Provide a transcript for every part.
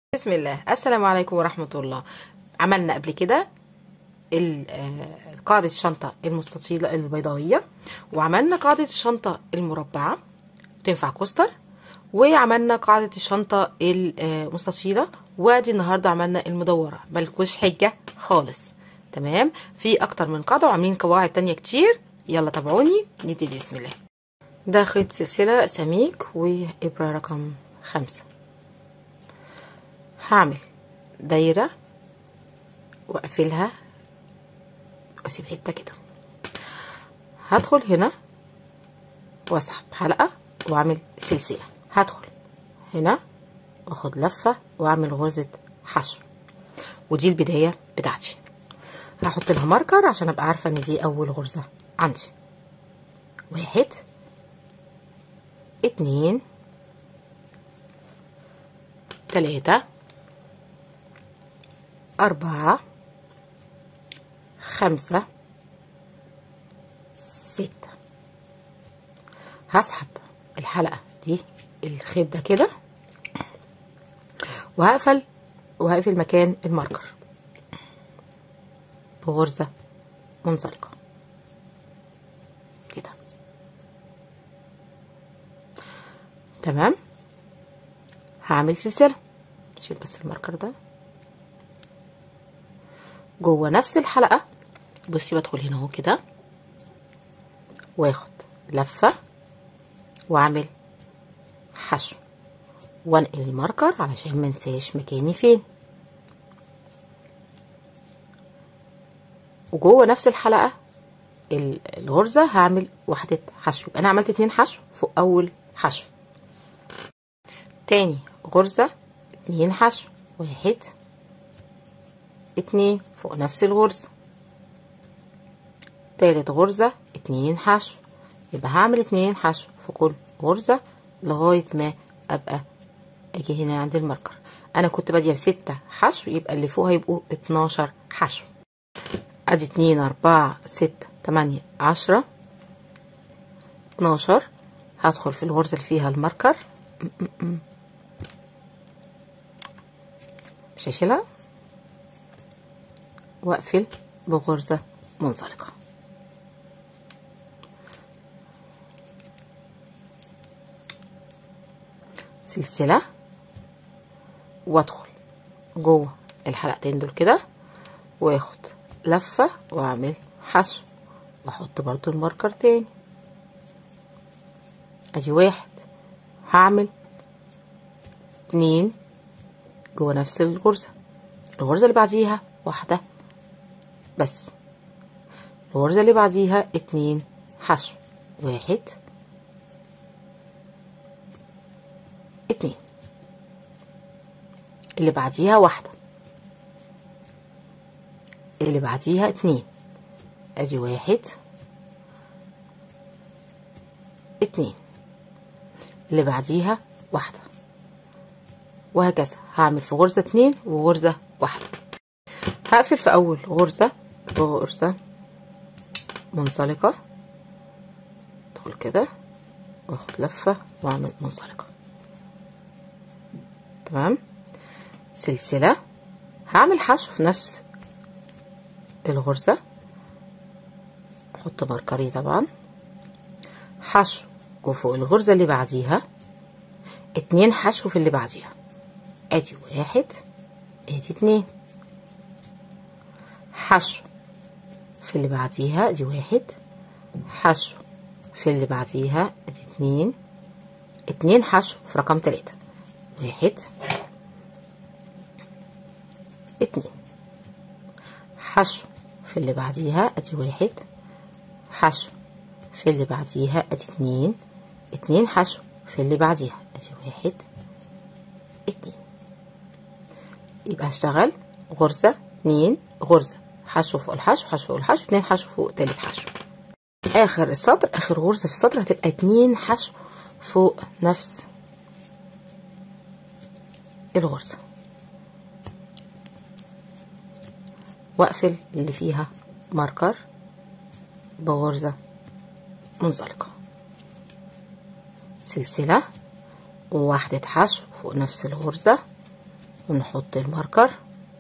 بسم الله السلام عليكم ورحمة الله عملنا قبل كده ال- آه، قاعدة الشنطة المستطيلة البيضاوية وعملنا قاعدة الشنطة المربعة تنفع كوستر وعملنا قاعدة الشنطة المستطيلة وادي النهاردة عملنا المدورة ملكوش حجة خالص تمام في أكتر من قاعدة وعاملين قواعد تانية كتير يلا تابعوني نبتدي بسم الله ده خيط سلسلة سميك وإبرة رقم خمسة هعمل دايرة واقفلها واسيب حتة كده هدخل هنا واسحب حلقة واعمل سلسلة هدخل هنا واخد لفة واعمل غرزة حشو ودي البداية بتاعتي هحط لها ماركر عشان ابقى عارفة ان دي اول غرزة عندي واحد اتنين تلاتة أربعة خمسة ستة هسحب الحلقة دي الخيط ده كده وهقفل وهقفل مكان الماركر بغرزة منزلقة كده تمام هعمل سلسلة شيل بس الماركر ده جوه نفس الحلقة بصي بدخل هنا اهو كده واخد لفة واعمل حشو وانقل الماركر علشان ما انساش مكاني فين وجوه نفس الحلقة الغرزة هعمل واحدة حشو يبقى انا عملت اتنين حشو فوق اول حشو تاني غرزة اتنين حشو واحد اتنين فوق نفس الغرزة تالت غرزة اتنين حشو يبقى هعمل اتنين حشو في كل غرزة لغاية ما ابقى اجي هنا عند الماركر انا كنت بادية بستة حشو يبقى اللي فوق هيبقوا اتناشر حشو ادي اتنين اربعة ستة تمانية عشرة اتناشر هدخل في الغرزة اللي فيها الماركر مش هشيلها واقفل بغرزة منزلقة سلسلة وادخل جوه الحلقتين دول كده واخد لفة واعمل حشو واحط برضو الماركر تاني ادي واحد هعمل اتنين جوه نفس الغرزة الغرزة اللي بعديها واحدة بس الغرزة اللي بعديها اتنين حشو واحد اتنين اللي بعديها واحدة اللي بعديها اتنين ادي واحد اتنين اللي بعديها واحدة وهكذا هعمل في غرزة اتنين وغرزة واحدة هقفل في اول غرزة بغرزة منزلقة ادخل كده واخد لفة واعمل منزلقة تمام سلسلة هعمل حشو في نفس الغرزة احط ماركري طبعا حشو وفوق الغرزة اللي بعديها اتنين حشو في اللي بعديها ادي واحد ادي اتنين حشو في اللي بعديها دي واحد حشو في اللي بعديها ادي اتنين اتنين حشو في رقم تلاتة واحد اتنين حشو في اللي بعديها ادي واحد حشو في اللي بعديها ادي اتنين اتنين حشو في اللي بعديها ادي واحد اتنين يبقى هشتغل غرزة اتنين غرزة حشو فوق الحشو حشو فوق الحشو اتنين حشو فوق تالت حشو اخر السطر اخر غرزة في السطر هتبقى اتنين حشو فوق نفس الغرزة واقفل اللي فيها ماركر بغرزة منزلقة سلسلة وواحدة حشو فوق نفس الغرزة ونحط الماركر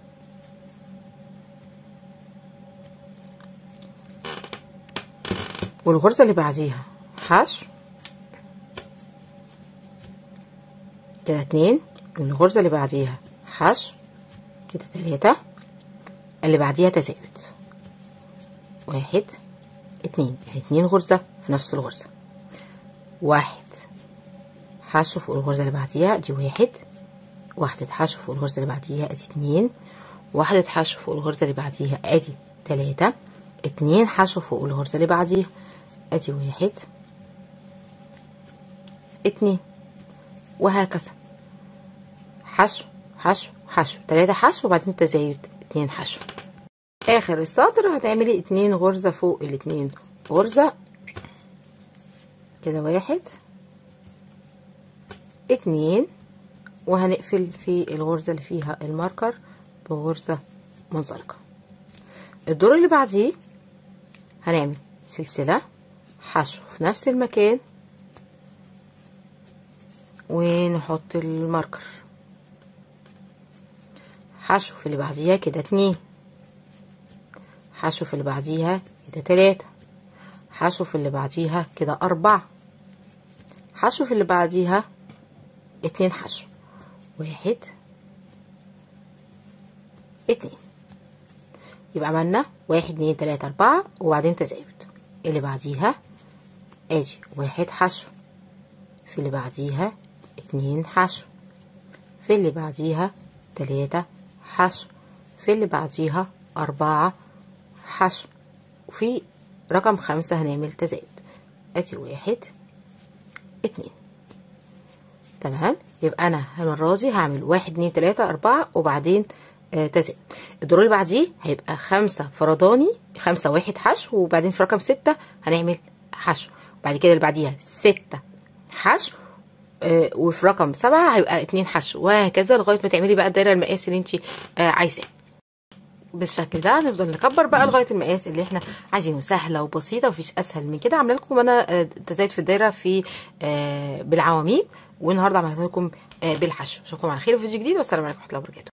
والغرزة اللي بعديها حشو كده اتنين والغرزة اللي بعديها حشو كده تلاتة اللي بعديها تزايد واحد اتنين يعني اتنين غرزة في نفس الغرزة واحد حشو فوق الغرزة اللي بعديها دي واحد واحدة حشو فوق الغرزة اللي بعديها ادي اتنين واحدة حشو فوق الغرزة اللي بعديها ادي تلاتة اتنين حشو فوق الغرزة اللي بعديها ادي واحد اتنين وهكذا حشو حشو حشو تلاتة حشو وبعدين تزايد اتنين حشو اخر السطر هتعملي اتنين غرزة فوق الاتنين غرزة كده واحد اتنين وهنقفل في الغرزة اللي فيها الماركر بغرزة منزلقة الدور اللي بعديه هنعمل سلسلة حشو في نفس المكان ونحط الماركر حشو في اللي بعديها كده اتنين حشو في اللي بعديها كده تلاتة حشو في اللي بعديها كده أربعة حشو في اللي بعديها اتنين حشو واحد اتنين يبقى عملنا واحد اتنين تلاتة أربعة وبعدين تزايد اللي بعديها ادي واحد حشو في اللي بعديها اتنين حشو في اللي بعديها تلاتة حشو في اللي بعديها أربعة حشو وفي رقم خمسة هنعمل تزايد ادي واحد اتنين تمام يبقى انا المرة دي هعمل واحد اتنين تلاتة اربعة وبعدين آه تزايد الدور اللي بعديه هيبقى خمسة فرداني خمسة واحد حشو وبعدين في رقم ستة هنعمل حشو بعد كده اللي بعديها ستة حشو آه وفي رقم سبعة هيبقى اتنين حشو وهكذا لغاية ما تعملي بقى الدايرة المقاس اللي انت آه عايزاه بالشكل ده نفضل نكبر بقى لغايه المقاس اللي احنا عايزينه سهله وبسيطه ومفيش اسهل من كده عامله لكم انا تزايد في الدايره في بالعواميد والنهارده عملت لكم بالحشو اشوفكم على خير في فيديو جديد والسلام عليكم ورحمه الله وبركاته